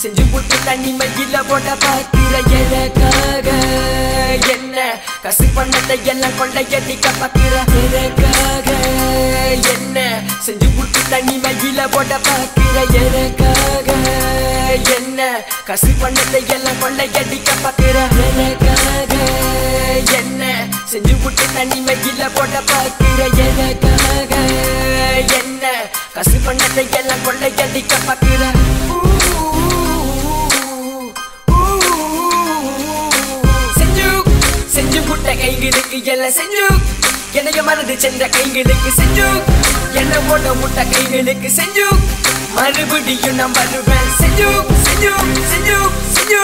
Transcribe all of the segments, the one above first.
செஞ்சு புட்டு தனிமையில போட பாக்கிற எனக்காக என்ன கசு பண்ணதை எல்லாம் கொள்ளையடிக்க பாக்கிற எனக்காக என்ன செஞ்சு புட்டு தனிமையில போட பாக்கிற எனக்காக என்ன கசு பண்ணதை எல்லாம் கொள்ளையடிக்க பாக்கிற எனக்காக என்ன செஞ்சு புட்டு தனிமையில போட பாக்கிற எனக்காக என்ன கசு பண்ணதை எல்லாம் கொள்ளையடிக்க பாக்கிற செஞ்சு செஞ்சு புட்ட கைகளுக்கு எல்லாம் செஞ்சு என்னைய மனது சென்ற கைகளுக்கு செஞ்சு என்ன போட்ட முட்ட கைகளுக்கு செஞ்சு மறுபடியும் நான் வருவேன் செஞ்சு செஞ்சு செஞ்சு செஞ்சு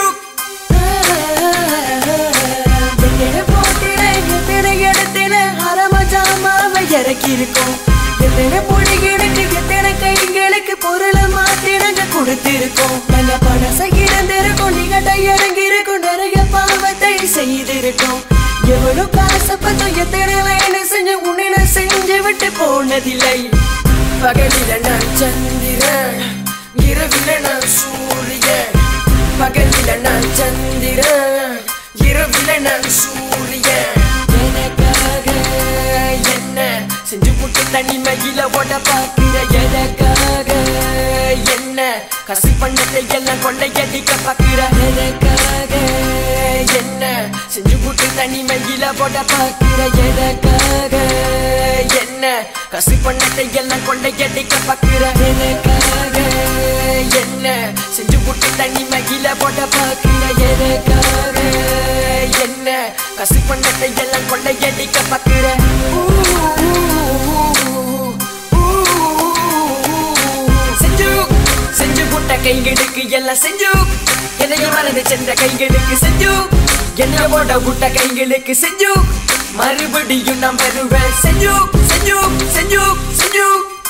எத்தனை போட்டில எத்தனை இடத்துல அரமஜாமாவை இறக்கி இருக்கோம் எத்தனை பொடிகளுக்கு எத்தனை கைகளுக்கு பொருளை மாத்தி நாங்க கொடுத்திருக்கோம் நல்ல பணசை இழந்திருக்கோம் நீங்க இறங்கி இருக்கும் நிறைய பாவத்தை செய்திருக்கோம் எவ்வளவு காசப்பத்தோம் எத்தனை வேலை செஞ்சு உன்னை செஞ்சு விட்டு போனதில்லை பகலில நான் சந்திரன் இரவில நான் சூரியன் பகலில நான் சந்திரன் இரவில நான் சூரியன் எனக்காக என்ன செஞ்சு புட்டு தனிமையில ஓட பாக்கிற எனக்காக என்ன கசு பண்ணத்தை எல்லாம் கொள்ளையடிக்க பாக்கிற எனக்காக என்ன செஞ்சு புட்டு தனிமையில போட பாக்கிற எனக்காக என்ன கசு பண்ணத்தை எல்லாம் கொள்ளையடிக்க பாக்கிற எனக்காக என்ன செஞ்சு புட்டு தனிமையில போட பாக்கிற எனக்காக என்ன கசு பண்ணத்தை எல்லாம் கொள்ளையடிக்க பாக்கிற செஞ்சு செஞ்சு புட்ட கைகளுக்கு எல்லாம் செஞ்சு என்னைய மறந்து சென்ற கைகளுக்கு செஞ்சு என்ன போட புட்ட கைகளுக்கு செஞ்சு மறுபடியும் நான் வருவேன் செஞ்சு செஞ்சு செஞ்சு செஞ்சு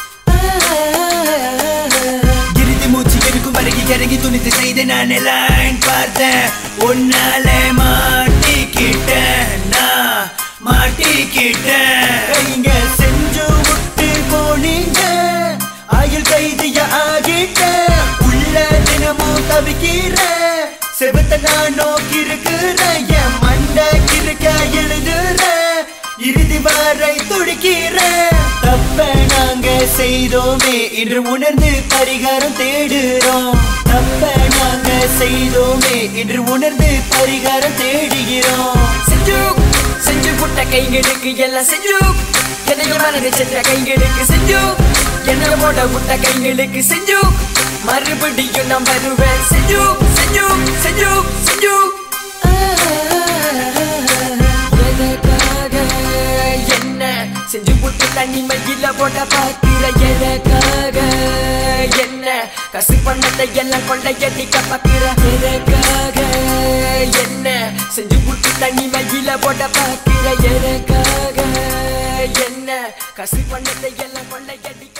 இறுதி மூச்சு இருக்கும் வரைக்கும் இறங்கி துணித்து செய்து நான் லைன் பார்த்தேன் உன்னால மாட்டிக்கிட்டேன் நான் மாட்டிக்கிட்டேன் கைங்க செஞ்சு விட்டு போனீங்க ஆயுள் கைதிய ஆகிட்டேன் உள்ள தினமும் தவிக்கிறேன் செவத்த நான் நோக்கி இருக்கிறேன் என் மண்டை கிறுக்க எழுதுறேன் இறுதி வரை துடிக்கிறேன் தப்ப நாங்க செய்தோமே இன்று உணர்ந்து பரிகாரம் தேடுறோம் தப்ப நாங்க செய்தோமே இன்று உணர்ந்து பரிகாரம் தேடுகிறோம் செஞ்சு செஞ்சு புட்ட கைகளுக்கு எல்லாம் செஞ்சு என்னைய மனது சென்ற கைகளுக்கு செஞ்சு என்ன போட புட்ட கைகளுக்கு செஞ்சு மறுபடியும் நான் வருவேன் செஞ்சு செஞ்சு செஞ்சு செஞ்சு எனக்காக என்ன செஞ்சு புட்டு தனிமையில போட பாக்கிற எனக்காக என்ன கசு பண்ணத்தை எல்லாம் கொள்ளையடிக்க பாக்கிற எனக்காக என்ன செஞ்சு புட்டு தனிமையில போட பாக்கிற எனக்காக என்ன கசு பண்ணத்தை எல்லாம் கொள்ளையடிக்க